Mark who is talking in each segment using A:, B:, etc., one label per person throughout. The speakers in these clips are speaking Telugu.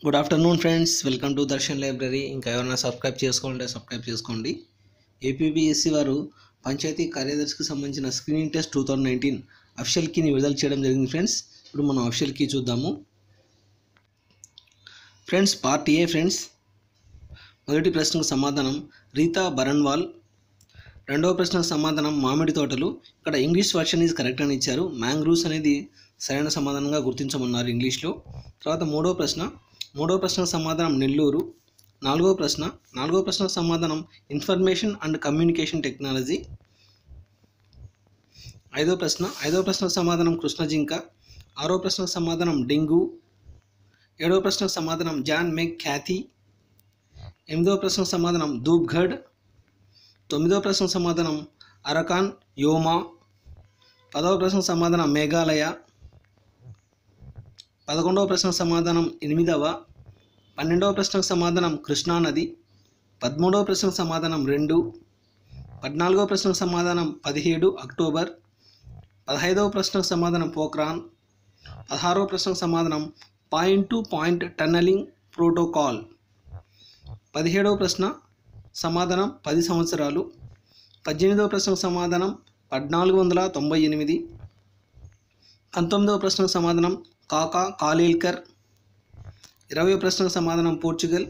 A: good afternoon friends welcome to Darshan library ఇంకా ఎవరైనా సబ్స్క్రైబ్ చేసుకోండి సబ్స్క్రైబ్ చేసుకోండి ఏపీబీఎస్సీ వారు పంచాయతీ కార్యదర్శికి సంబంధించిన screening test two thousand nineteen official కీని విడుదల చేయడం జరిగింది ఫ్రెండ్స్ ఇప్పుడు మనం అఫిషియల్ కీ చూద్దాము ఫ్రెండ్స్ పార్ట్ ఏ ఫ్రెండ్స్ మొదటి ప్రశ్నకు సమాధానం రీతా బరన్వాల్ రెండవ ప్రశ్నకు సమాధానం మామిడి తోటలు ఇక్కడ ఇంగ్లీష్ వర్షన్ ఈజ్ కరెక్ట్ అని ఇచ్చారు మ్యాంగ్రూవ్స్ అనేది సరైన సమాధానంగా గుర్తించమన్నారు ఇంగ్లీష్లో తర్వాత మూడవ ప్రశ్న మూడవ ప్రశ్నకు సమాధానం నెల్లూరు నాలుగవ ప్రశ్న నాలుగవ ప్రశ్నకు సమాధానం ఇన్ఫర్మేషన్ అండ్ కమ్యూనికేషన్ టెక్నాలజీ ఐదవ ప్రశ్న ఐదవ ప్రశ్నకు సమాధానం కృష్ణ జింక ఆరో ప్రశ్నకు సమాధానం డెంగ్యూ ఏడవ ప్రశ్నకు సమాధానం జాన్ మెక్ ఖ్యాతి ఎనిమిదవ ప్రశ్నకు సమాధానం ధూప్ఘడ్ తొమ్మిదవ ప్రశ్నకు సమాధానం అరకాన్ యోమా పదవ ప్రశ్నకు సమాధానం మేఘాలయ పదకొండవ ప్రశ్నకు సమాధానం ఎనిమిదవ పన్నెండవ ప్రశ్నకు సమాధానం కృష్ణానది పదమూడవ ప్రశ్నకు సమాధానం రెండు పద్నాలుగవ ప్రశ్నకు సమాధానం పదిహేడు అక్టోబర్ పదహైదవ ప్రశ్నకు సమాధానం పోఖ్రాన్ పదహారవ ప్రశ్నకు సమాధానం point to point tunnelling protocol పదిహేడవ ప్రశ్న సమాధానం పది సంవత్సరాలు పద్దెనిమిదవ ప్రశ్నకు సమాధానం పద్నాలుగు వందల తొంభై ఎనిమిది పంతొమ్మిదవ ప్రశ్నకు సమాధానం కాకా కాలేల్కర్ ఇరవై ప్రశ్నకు సమాధానం పోర్చుగల్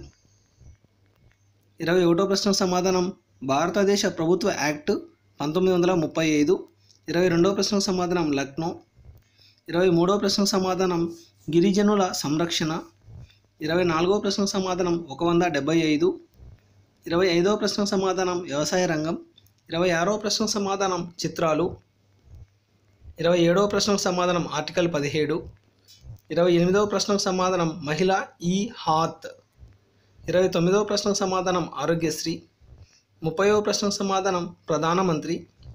A: ఇరవై ఒకటో ప్రశ్నకు సమాధానం భారతదేశ ప్రభుత్వ యాక్ట్ పంతొమ్మిది వందల ముప్పై ఐదు ఇరవై రెండవ ప్రశ్నకు సమాధానం లక్నో ఇరవై మూడవ ప్రశ్నకు సమాధానం గిరిజనుల సంరక్షణ ఇరవై నాలుగవ ప్రశ్నకు సమాధానం ఒక వంద డెబ్బై ఐదు ఇరవై ఐదవ ప్రశ్నకు సమాధానం వ్యవసాయ రంగం ఇరవై ఆరవ ప్రశ్నకు సమాధానం చిత్రాలు ఇరవై ఏడవ ప్రశ్నకు సమాధానం ఆర్టికల్ పదిహేడు ఇరవై ఎనిమిదవ ప్రశ్నకు సమాధానం మహిళ ఈ హాత్ ఇరవై తొమ్మిదవ ప్రశ్నకు సమాధానం ఆరోగ్యశ్రీ ముప్పైవ ప్రశ్నకు సమాధానం ప్రధానమంత్రి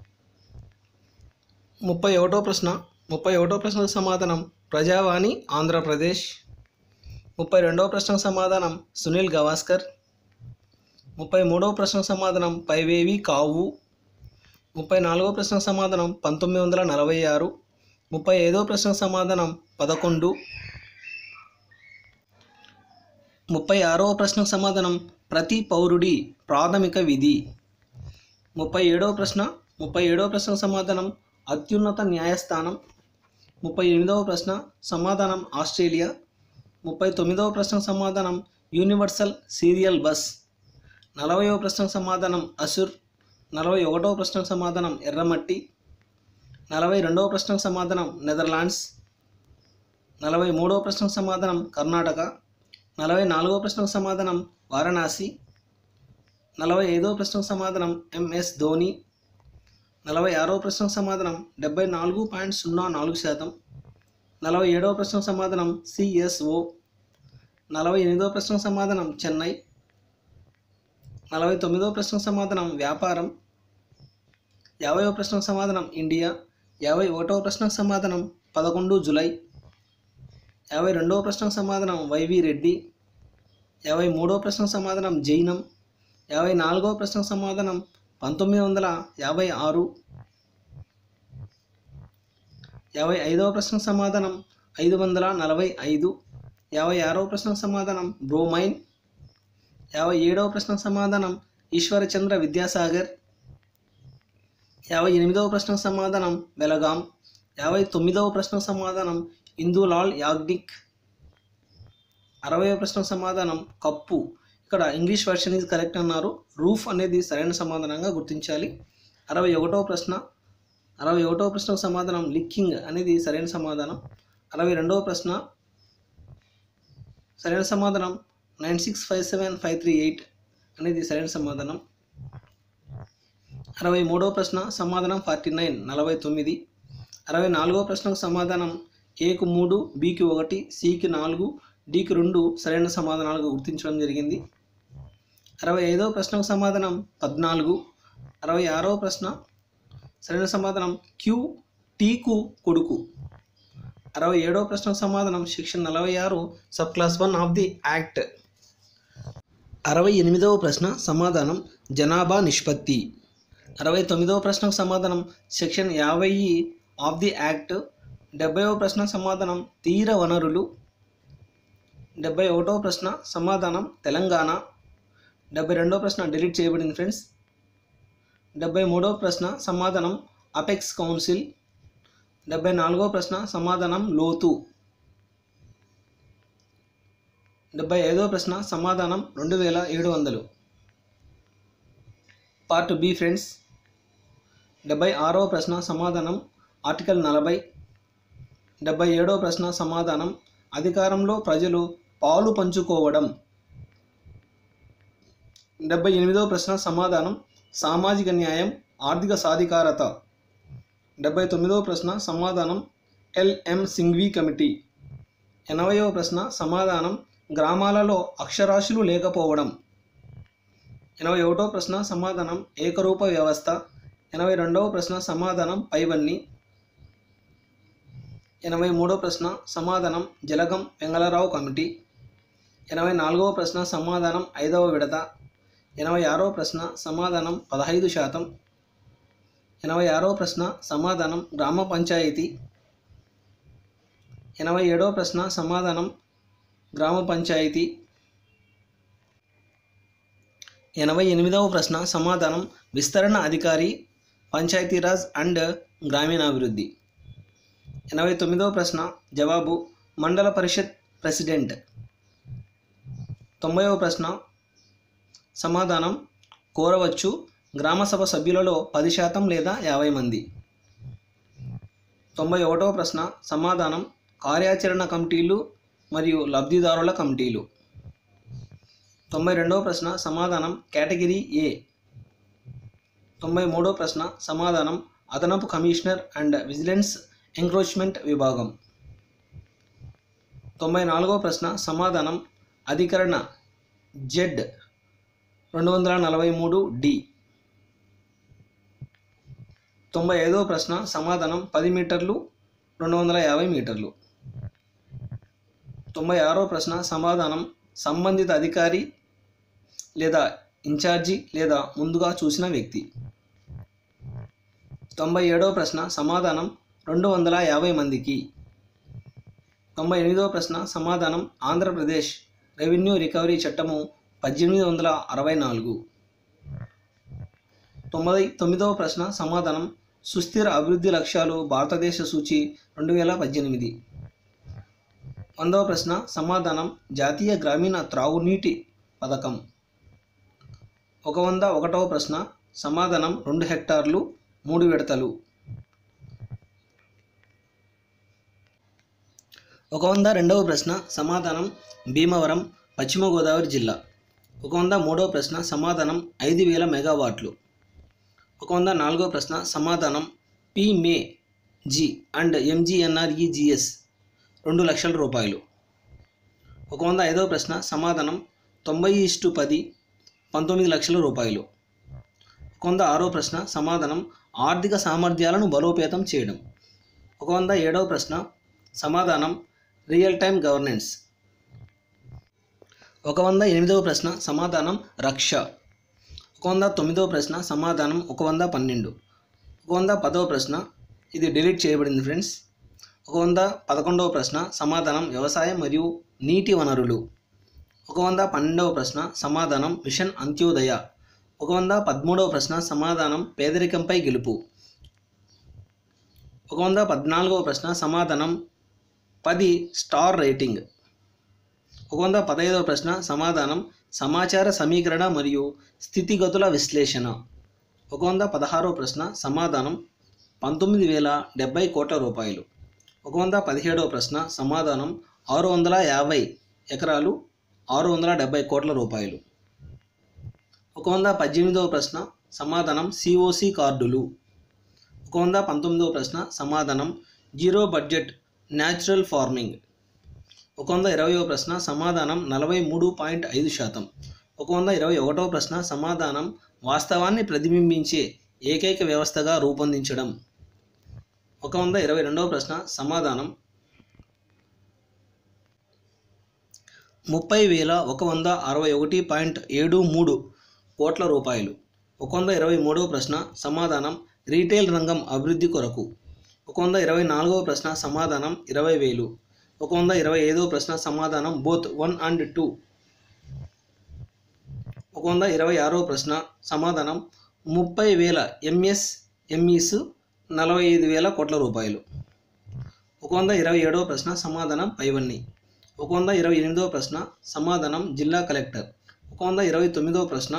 A: ముప్పై ఒకటో ప్రశ్న ముప్పై ఒకటో ప్రశ్నకు సమాధానం ప్రజావాణి ఆంధ్రప్రదేశ్ ముప్పై రెండవ ప్రశ్నకు సమాధానం సునీల్ గవాస్కర్ ముప్పై మూడవ ప్రశ్నకు సమాధానం పైవేవి కావు ముప్పై నాలుగవ ప్రశ్నకు సమాధానం పంతొమ్మిది వందల నలభై ఆరు ముప్పై ఐదవ ప్రశ్నకు సమాధానం పదకొండు ముప్పై ఆరవ ప్రశ్నకు సమాధానం ప్రతి పౌరుడి ప్రాథమిక విధి ముప్పై ఏడవ ప్రశ్న ముప్పై ఏడవ ప్రశ్నకు సమాధానం అత్యున్నత న్యాయస్థానం ముప్పై ఎనిమిదవ ప్రశ్న సమాధానం ఆస్ట్రేలియా ముప్పై తొమ్మిదవ ప్రశ్నకు సమాధానం యూనివర్సల్ సీరియల్ బస్ నలభైవ ప్రశ్నకు సమాధానం అసుర్ నలభై ఒకటవ ప్రశ్నకు సమాధానం ఎర్రమట్టి నలభై రెండవ ప్రశ్నకు సమాధానం నెదర్లాండ్స్ నలభై మూడవ ప్రశ్నకు సమాధానం కర్ణాటక నలభై నాలుగవ ప్రశ్నకు సమాధానం వారణాసి నలభై ఐదవ ప్రశ్నకు సమాధానం ఎంఎస్ ధోని నలభై ఆరవ ప్రశ్నకు సమాధానం డెబ్బై నాలుగు పాయింట్ సున్నా నాలుగు శాతం నలభై ఏడవ ప్రశ్నకు సమాధానం సిఎస్ఓ నలభై ఎనిమిదవ ప్రశ్నకు సమాధానం చెన్నై నలభై తొమ్మిదవ ప్రశ్నకు సమాధానం వ్యాపారం యాభైవ ప్రశ్నకు సమాధానం ఇండియా యాభై ఒకటవ ప్రశ్నకు సమాధానం పదకొండు జులై యాభై రెండవ ప్రశ్నకు సమాధానం వైవి రెడ్డి యాభై మూడవ ప్రశ్నకు సమాధానం జైనం యాభై నాలుగవ ప్రశ్నకు సమాధానం పంతొమ్మిది వందల యాభై ఆరు యాభై ఐదవ ప్రశ్నకు సమాధానం ఐదు వందల నలభై ఐదు యాభై ఆరవ ప్రశ్నకు సమాధానం బ్రోమైన్ యాభై ఏడవ ప్రశ్నకు సమాధానం ఈశ్వరచంద్ర విద్యాసాగర్ యాభై ఎనిమిదవ ప్రశ్నకు సమాధానం బెలగాం యాభై తొమ్మిదవ ప్రశ్నకు సమాధానం ఇందులాల్ యాగ్నిక్ అరవై ప్రశ్నకు సమాధానం కప్పు ఇక్కడ ఇంగ్లీష్ వర్షన్ ఈజ్ కరెక్ట్ అన్నారు రూఫ్ అనేది సరైన సమాధానంగా గుర్తించాలి అరవై ఒకటవ ప్రశ్న అరవై ఒకటవ ప్రశ్నకు సమాధానం లిక్కింగ్ అనేది సరైన సమాధానం అరవై రెండవ ప్రశ్న సరైన సమాధానం nine six five seven five three eight అనేది సరైన సమాధానం అరవై మూడవ ప్రశ్న సమాధానం ఫార్టీ నైన్ నలభై తొమ్మిది అరవై నాలుగవ ప్రశ్నకు సమాధానం ఏకు మూడు బికి ఒకటి సికి నాలుగు డికి రెండు సరైన సమాధానాలుగా గుర్తించడం జరిగింది అరవై ఐదవ ప్రశ్నకు సమాధానం పద్నాలుగు అరవై ఆరవ ప్రశ్న సరైన సమాధానం క్యూ టీకు కొడుకు అరవై ఏడవ ప్రశ్నకు సమాధానం సెక్షన్ నలభై ఆరు sub class one of the act అరవై ఎనిమిదవ ప్రశ్న సమాధానం జనాభా నిష్పత్తి అరవై తొమ్మిదవ ప్రశ్నకు సమాధానం సెక్షన్ యాభై ఆఫ్ ది యాక్ట్ డెబ్బైవ ప్రశ్న సమాధానం తీర వనరులు డెబ్బై ఒకటో ప్రశ్న సమాధానం తెలంగాణ డెబ్బై రెండో ప్రశ్న డిలీట్ చేయబడింది ఫ్రెండ్స్ డెబ్బై మూడో ప్రశ్న సమాధానం అపెక్స్ కౌన్సిల్ డెబ్బై నాలుగో ప్రశ్న సమాధానం లోతు డెబ్బై ఐదో ప్రశ్న సమాధానం రెండు వేల ఏడు వందలు పార్ట్ బి ఫ్రెండ్స్ డెబ్బై ఆరో ప్రశ్న సమాధానం ఆర్టికల్ నలభై డెబ్బై ఏడో ప్రశ్న సమాధానం అధికారంలో ప్రజలు పాలు పంచుకోవడం డెబ్బై ఎనిమిదో ప్రశ్న సమాధానం సామాజిక న్యాయం ఆర్థిక సాధికారత డెబ్బై తొమ్మిదవ ప్రశ్న సమాధానం ఎల్ఎం సింఘ్వి కమిటీ ఎనభైవ ప్రశ్న సమాధానం గ్రామాలలో అక్షరాస్యులు లేకపోవడం ఎనభై ఒకటో ప్రశ్న సమాధానం ఏకరూప వ్యవస్థ ఎనభై రెండవ ప్రశ్న సమాధానం పైవన్నీ ఎనభై మూడో ప్రశ్న సమాధానం జలగం వెంగళరావు కమిటీ ఎనభై నాలుగవ ప్రశ్న సమాధానం ఐదవ విడత ఎనభై ఆరో ప్రశ్న సమాధానం పదహైదు శాతం ఎనభై ఆరో ప్రశ్న సమాధానం గ్రామ పంచాయతీ ఎనభై ఏడవ ప్రశ్న సమాధానం గ్రామ పంచాయతీ ఎనభై ఎనిమిదవ ప్రశ్న సమాధానం విస్తరణ అధికారి పంచాయతీరాజ్ అండ్ గ్రామీణాభివృద్ధి ఎనభై తొమ్మిదవ ప్రశ్న జవాబు మండల పరిషత్ ప్రెసిడెంట్ తొంభైవ ప్రశ్న సమాధానం కోరవచ్చు గ్రామసభ సభ్యులలో పది శాతం లేదా యాభై మంది తొంభై ఒకటవ ప్రశ్న సమాధానం కార్యాచరణ కమిటీలు మరియు లబ్ధిదారుల కమిటీలు తొంభై రెండవ ప్రశ్న సమాధానం కేటగిరీ ఏ తొంభై మూడో ప్రశ్న సమాధానం అదనపు కమిషనర్ అండ్ విజిలెన్స్ ఎంక్రోచ్మెంట్ విభాగం తొంభై నాలుగో ప్రశ్న సమాధానం అధికరణ జెడ్ రెండు వందల నలభై మూడు డి తొంభై ఐదవ ప్రశ్న సమాధానం పది మీటర్లు రెండు వందల యాభై మీటర్లు తొంభై ఆరో ప్రశ్న సమాధానం సంబంధిత అధికారి లేదా ఇన్ఛార్జి లేదా ముందుగా చూసిన వ్యక్తి తొంభై ఏడవ ప్రశ్న సమాధానం రెండు వందల యాభై మందికి తొంభై ఎనిమిదవ ప్రశ్న సమాధానం ఆంధ్రప్రదేశ్ రెవెన్యూ రికవరీ చట్టము పద్దెనిమిది వందల అరవై నాలుగు తొంభై తొమ్మిదవ ప్రశ్న సమాధానం సుస్థిర అభివృద్ధి లక్ష్యాలు భారతదేశ సూచి రెండు వేల పద్దెనిమిది వందవ ప్రశ్న సమాధానం జాతీయ గ్రామీణ త్రాగునీటి పథకం ఒక వంద ఒకటవ ప్రశ్న సమాధానం రెండు హెక్టార్లు మూడు విడతలు ఒక వంద రెండవ ప్రశ్న సమాధానం భీమవరం పశ్చిమ గోదావరి జిల్లా ఒక వంద మూడవ ప్రశ్న సమాధానం ఐదు వేల మెగావాట్లు ఒక వంద నాలుగో ప్రశ్న సమాధానం P MAY G and MGNREGS రెండు లక్షల రూపాయలు ఒక వంద ఐదవ ప్రశ్న సమాధానం తొంభై ఇస్టు పది పంతొమ్మిది లక్షల రూపాయలు ఒక వంద ఆరో ప్రశ్న సమాధానం ఆర్థిక సామర్థ్యాలను బలోపేతం చేయడం ఒక వంద ఏడవ ప్రశ్న సమాధానం రియల్ టైమ్ గవర్నెన్స్ ఒక వంద ఎనిమిదవ ప్రశ్న సమాధానం రక్ష ఒక వంద తొమ్మిదవ ప్రశ్న సమాధానం ఒక వంద పన్నెండు ఒక వంద పదవ ప్రశ్న ఇది డిలీట్ చేయబడింది ఫ్రెండ్స్ ఒక వంద పదకొండవ ప్రశ్న సమాధానం వ్యవసాయం మరియు నీటి వనరులు ఒక వంద పన్నెండవ ప్రశ్న సమాధానం మిషన్ అంత్యోదయ ఒక వంద పదమూడవ ప్రశ్న సమాధానం పేదరికంపై గెలుపు ఒక వంద పద్నాలుగవ ప్రశ్న సమాధానం పది స్టార్ రేటింగ్ ఒక వంద పదహైదవ ప్రశ్న సమాధానం సమాచార సమీకరణ మరియు స్థితిగతుల విశ్లేషణ ఒక వంద పదహారవ ప్రశ్న సమాధానం పంతొమ్మిది వేల డెబ్బై కోట్ల రూపాయలు ఒక వంద పదిహేడవ ప్రశ్న సమాధానం ఆరు వందల యాభై ఎకరాలు ఆరు వందల డెబ్బై కోట్ల రూపాయలు ఒక వంద పద్దెనిమిదవ ప్రశ్న సమాధానం సిఓసి కార్డులు ఒక వంద పంతొమ్మిదవ ప్రశ్న సమాధానం జీరో బడ్జెట్ న్యాచురల్ ఫార్మింగ్ ఒక వంద ఇరవయవ ప్రశ్న సమాధానం నలభై మూడు పాయింట్ ఐదు శాతం ఒక వంద ఇరవై ఒకటవ ప్రశ్న సమాధానం వాస్తవాన్ని ప్రతిబింబించే ఏకైక వ్యవస్థగా రూపొందించడం ఒక వంద ఇరవై రెండవ ప్రశ్న సమాధానం ముప్పై వేల ఒక వంద అరవై ఒకటి పాయింట్ ఏడు మూడు కోట్ల రూపాయలు ఒక వంద ఇరవై మూడవ ప్రశ్న సమాధానం రీటైల్ రంగం అభివృద్ధి కొరకు ఒక వంద ఇరవై నాలుగవ ప్రశ్న సమాధానం ఇరవై వేలు ఒక వంద ఇరవై ఐదో ప్రశ్న సమాధానం బోత్ వన్ అండ్ టూ ఒక వంద ఇరవై ఆరో ప్రశ్న సమాధానం ముప్పై వేల ఎంఎస్ ఎంఈస్ నలభై ఐదు వేల కోట్ల రూపాయలు ఒక వంద ఇరవై ఏడవ ప్రశ్న సమాధానం పైవన్నీ ఒక వంద ఇరవై ఎనిమిదవ ప్రశ్న సమాధానం జిల్లా కలెక్టర్ ఒక వంద ఇరవై తొమ్మిదవ ప్రశ్న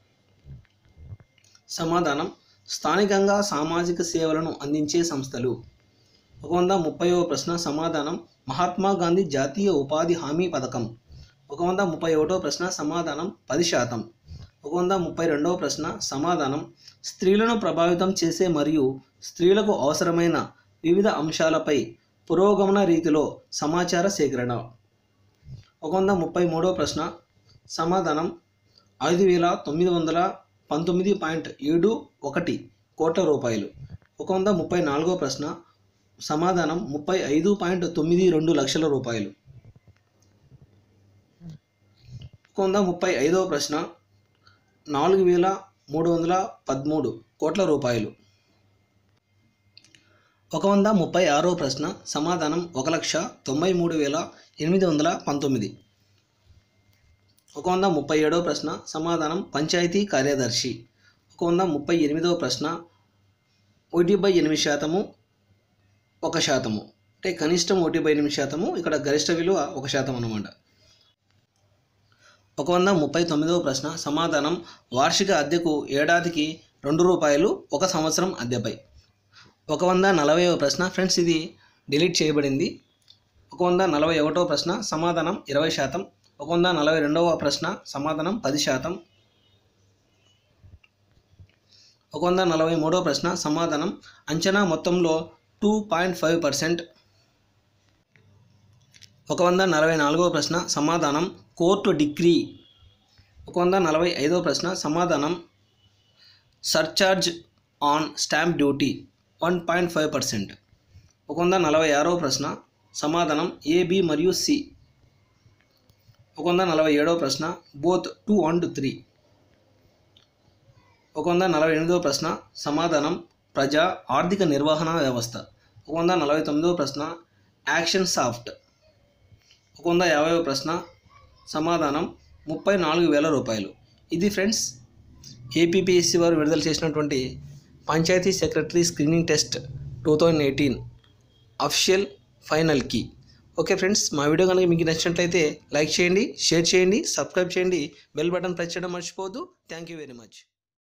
A: సమాధానం స్థానికంగా సామాజిక సేవలను అందించే సంస్థలు ఒక వంద ముప్పైవ ప్రశ్న సమాధానం మహాత్మా గాంధీ జాతీయ ఉపాధి హామీ పథకం ఒక వంద ముప్పై ఒకటో ప్రశ్న సమాధానం పది శాతం ఒక వంద ముప్పై రెండవ ప్రశ్న సమాధానం స్త్రీలను ప్రభావితం చేసే మరియు స్త్రీలకు అవసరమైన వివిధ అంశాలపై పురోగమన రీతిలో సమాచార సేకరణ ఒక వంద ముప్పై మూడవ ప్రశ్న సమాధానం ఐదు వేల తొమ్మిది వందల పంతొమ్మిది పాయింట్ ఏడు ఒకటి కోట్ల రూపాయలు ఒక వంద ముప్పై నాలుగో ప్రశ్న సమాధానం ముప్పై ఐదు పాయింట్ తొమ్మిది రెండు లక్షల రూపాయలు ఒక వంద ముప్పై ఐదవ ప్రశ్న నాలుగు వేల మూడు వందల పదమూడు కోట్ల రూపాయలు ఒక వంద ముప్పై ఆరో ప్రశ్న సమాధానం ఒక లక్ష తొంభై మూడు వేల ఎనిమిది వందల పంతొమ్మిది ఒక వంద ముప్పై ఏడవ ప్రశ్న సమాధానం పంచాయతీ కార్యదర్శి ఒక వంద ముప్పై ఎనిమిదవ ప్రశ్న ఒకటి బై ఎనిమిది శాతము ఒక శాతము అంటే కనిష్టం ఒకటి బై ఎనిమిది శాతము ఇక్కడ గరిష్ట విలువ ఒక శాతం అన్నమాట ఒక వంద ముప్పై తొమ్మిదవ ప్రశ్న సమాధానం వార్షిక అద్దెకు ఏడాదికి రెండు రూపాయలు ఒక సంవత్సరం అద్దెపై ఒక వంద నలభైవ ప్రశ్న ఫ్రెండ్స్ ఇది డిలీట్ చేయబడింది ఒక వంద నలభై ఒకటో ప్రశ్న సమాధానం ఇరవై శాతం ఒక వంద నలభై రెండవ ప్రశ్న సమాధానం పది శాతం ఒక వంద నలభై మూడవ ప్రశ్న సమాధానం అంచనా మొత్తంలో టూ పాయింట్ ఫైవ్ పర్సెంట్ ఒక వంద నలభై నాలుగవ ప్రశ్న సమాధానం కోర్టు డిగ్రీ ఒక వంద నలభై ఐదవ ప్రశ్న సమాధానం surcharge on stamp duty one point five percent ఒక వంద నలభై ఆరవ ప్రశ్న సమాధానం ఏ బి మరియు సి ఒక వంద నలభై ఏడవ ప్రశ్న బోత్ టూ అండ్ త్రీ ఒక వంద నలభై ఎనిమిదవ ప్రశ్న సమాధానం ప్రజా ఆర్థిక నిర్వహణ వ్యవస్థ ఒక వంద నలభై తొమ్మిదవ ప్రశ్న యాక్షన్ సాఫ్ట్ ఒక వంద యాభైవ ప్రశ్న సమాధానం ముప్పై నాలుగు వేల రూపాయలు ఇది ఫ్రెండ్స్ ఏపీపీఎస్సీ వారు విడుదల చేసినటువంటి panchayat secretary screening test two thousand eighteen official final key okay friends మా వీడియో కనుక మీకు నచ్చినట్లయితే లైక్ చేయండి షేర్ చేయండి సబ్స్క్రైబ్ చేయండి బెల్ బటన్ ప్రెస్ చేయడం మర్చిపోవద్దు థ్యాంక్ యూ వెరీ మచ్